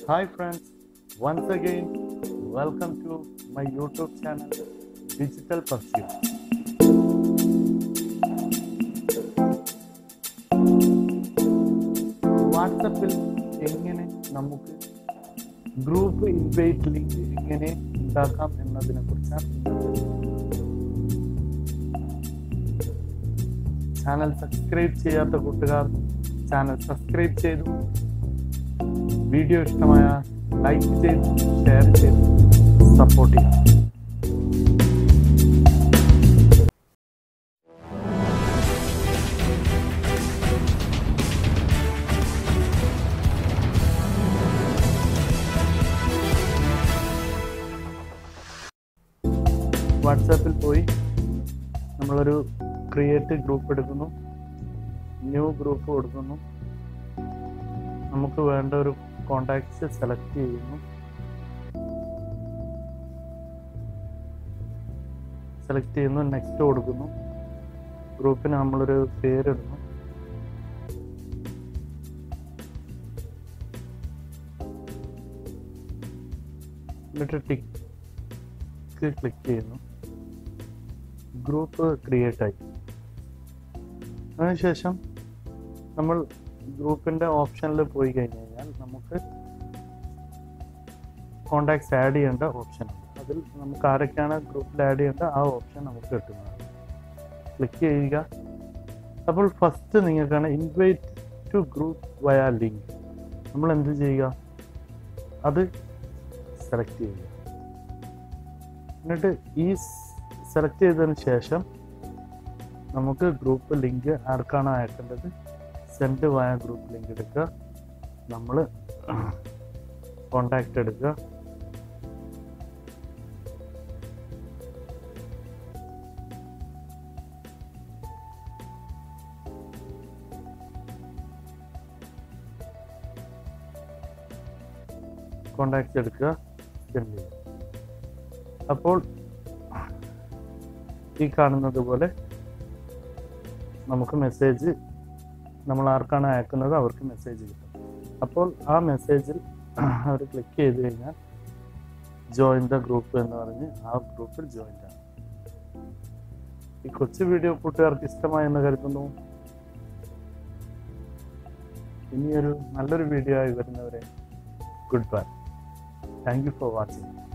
Hi friends, once again, welcome to my YouTube channel Digital Pursuit. വാട്സപ്പിൽ എങ്ങനെ നമുക്ക് group invite link എങ്ങനെ ഉണ്ടാക്കാം എന്നതിനെ കുറിച്ചാണ് ചാനൽ സബ്സ്ക്രൈബ് ചെയ്യാത്ത കൂട്ടുകാർ ചാനൽ സബ്സ്ക്രൈബ് ചെയ്തു വീഡിയോ ഇഷ്ടമായ ലൈക്ക് ചെയ്ത് ഷെയർ ചെയ്ത് സപ്പോർട്ട് ചെയ്യാം വാട്സാപ്പിൽ പോയി നമ്മളൊരു ക്രിയേറ്റ് ഗ്രൂപ്പ് എടുക്കുന്നു ന്യൂ ഗ്രൂപ്പ് കൊടുക്കുന്നു നമുക്ക് വേണ്ട ഒരു കോണ്ടാക്ട്സ് സെലക്ട് ചെയ്യുന്നു സെലക്ട് ചെയ്യുന്നു നെക്സ്റ്റ് കൊടുക്കുന്നു ഗ്രൂപ്പിന് നമ്മളൊരു പേരിടുന്നു എന്നിട്ട് ടിക്ക് ക്ലിക്ക് ചെയ്യുന്നു ഗ്രൂപ്പ് ക്രിയേറ്റ് ആയി അതിനുശേഷം നമ്മൾ ഗ്രൂപ്പിൻ്റെ ഓപ്ഷനിൽ പോയി കഴിഞ്ഞ് കഴിഞ്ഞാൽ നമുക്ക് കോണ്ടാക്ട്സ് ആഡ് ചെയ്യേണ്ട ഓപ്ഷൻ ഉണ്ട് അതിൽ നമുക്ക് ആരൊക്കെയാണ് ഗ്രൂപ്പിൽ ആഡ് ചെയ്യേണ്ട ആ ഓപ്ഷൻ നമുക്ക് കിട്ടുന്നതാണ് ക്ലിക്ക് ചെയ്യുക അപ്പോൾ ഫസ്റ്റ് നിങ്ങൾക്കാണ് invite to group via link നമ്മൾ എന്ത് ചെയ്യുക അത് സെലക്ട് ചെയ്യുക എന്നിട്ട് ഈ സെലക്ട് ചെയ്തതിന് ശേഷം നമുക്ക് ഗ്രൂപ്പ് ലിങ്ക് ആർക്കാണോ അയക്കേണ്ടത് സെൻഡ് വയ ഗ്രൂപ്പ് ലിങ്ക് എടുക്കുക നമ്മൾ കോണ്ടാക്ട് എടുക്കുക കോണ്ടാക്ട് എടുക്കുക സെൻഡ് ചെയ്യുക അപ്പോൾ ഈ കാണുന്നത് പോലെ നമുക്ക് മെസ്സേജ് നമ്മൾ ആർക്കാണ് അയക്കുന്നത് അവർക്ക് മെസ്സേജ് കിട്ടും അപ്പോൾ ആ മെസ്സേജിൽ അവർ ക്ലിക്ക് ചെയ്ത് കഴിഞ്ഞാൽ ജോയിൻ ദ ഗ്രൂപ്പ് എന്ന് പറഞ്ഞ് ആ ഗ്രൂപ്പിൽ ജോയിൻ ആണ് ഈ കൊച്ചു വീഡിയോ കൂട്ടുകാർക്ക് ഇഷ്ടമായെന്ന് കരുതുന്നു ഇനിയൊരു നല്ലൊരു വീഡിയോ ആയി വരുന്നവരെ good bye thank you for watching